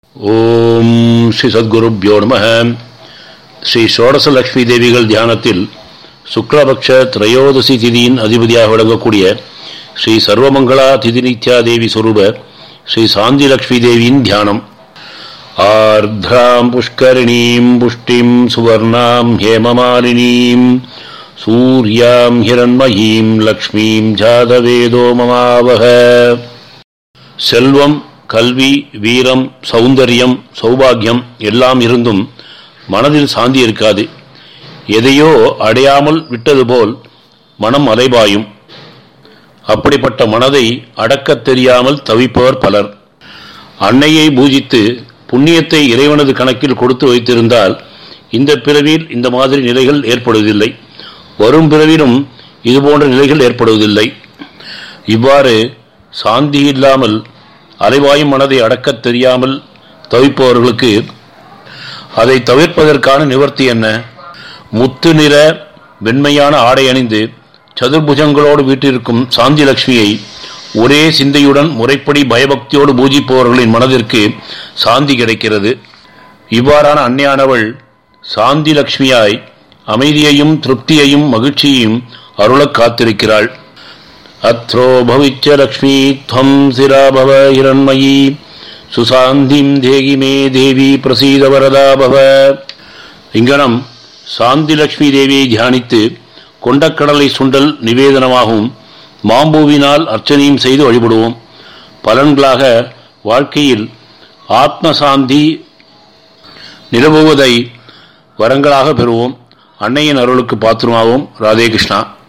ஓம் ஸ்ரீ சத்குருப்யோ நம ஸ்ரீ ஷோடசலக்ஷ்மி தேவிகள் தியானத்தில் சுக்லபக்ஷ திரையோதசி திதியின் அதிபதியாக விளங்கக்கூடிய ஸ்ரீ சர்வமங்களா திதி நித்யா தேவி சொரூப ஸ்ரீ சாந்தி லக்ஷ்மி தேவியின் தியானம் ஆர்திராம் புஷ்கரிணீம் புஷ்டிம் சுவர்ணாம் ஹேமமாலினீம் சூர்யாம் ஹிரண்மயீம் லக்ஷ்மீம் ஜாதவேதோ மமாவக செல்வம் கல்வி வீரம் சௌந்தரியம் சௌபாகியம் எல்லாம் இருந்தும் மனதில் சாந்தி இருக்காது எதையோ அடையாமல் விட்டது போல் மனம் அலைபாயும் அப்படிப்பட்ட மனதை அடக்கத் தெரியாமல் தவிப்பவர் பலர் அன்னையை பூஜித்து புண்ணியத்தை இறைவனது கணக்கில் கொடுத்து வைத்திருந்தால் இந்த பிறவியில் இந்த மாதிரி நிலைகள் ஏற்படுவதில்லை வரும் பிறவிலும் இதுபோன்ற நிலைகள் ஏற்படுவதில்லை இவ்வாறு சாந்தி இல்லாமல் அலைவாயும் மனதை அடக்கத் தெரியாமல் தவிப்பவர்களுக்கு அதை தவிர்ப்பதற்கான நிவர்த்தி என்ன முத்து நிற வெண்மையான ஆடை அணிந்து சதுர்புஜங்களோடு வீட்டிருக்கும் சாந்தி லட்சுமியை ஒரே சிந்தையுடன் முறைப்படி பயபக்தியோடு பூஜிப்பவர்களின் மனதிற்கு சாந்தி கிடைக்கிறது இவ்வாறான அன்னையானவள் சாந்தி லட்சுமியாய் அமைதியையும் திருப்தியையும் மகிழ்ச்சியையும் அருளக் காத்திருக்கிறாள் अत्रो भविच्य लक्ष्मी त्वं सिरा भव हिरण्मयी சுசாந்திம் தேகி மே தேவி பிரசீத வரதா பவ இங்கனம் சாந்தி லட்சுமி தேவியை தியானித்து கொண்டக்கடலை சுண்டல் நிவேதனமாகவும் மாம்பூவினால் அர்ச்சனையும் செய்து வழிபடுவோம் பலன்களாக வாழ்க்கையில் ஆத்மசாந்தி நிலவுவதை வரங்களாக பெறுவோம் அன்னையின் அருளுக்கு பாத்திரமாவோம் ராதே கிருஷ்ணா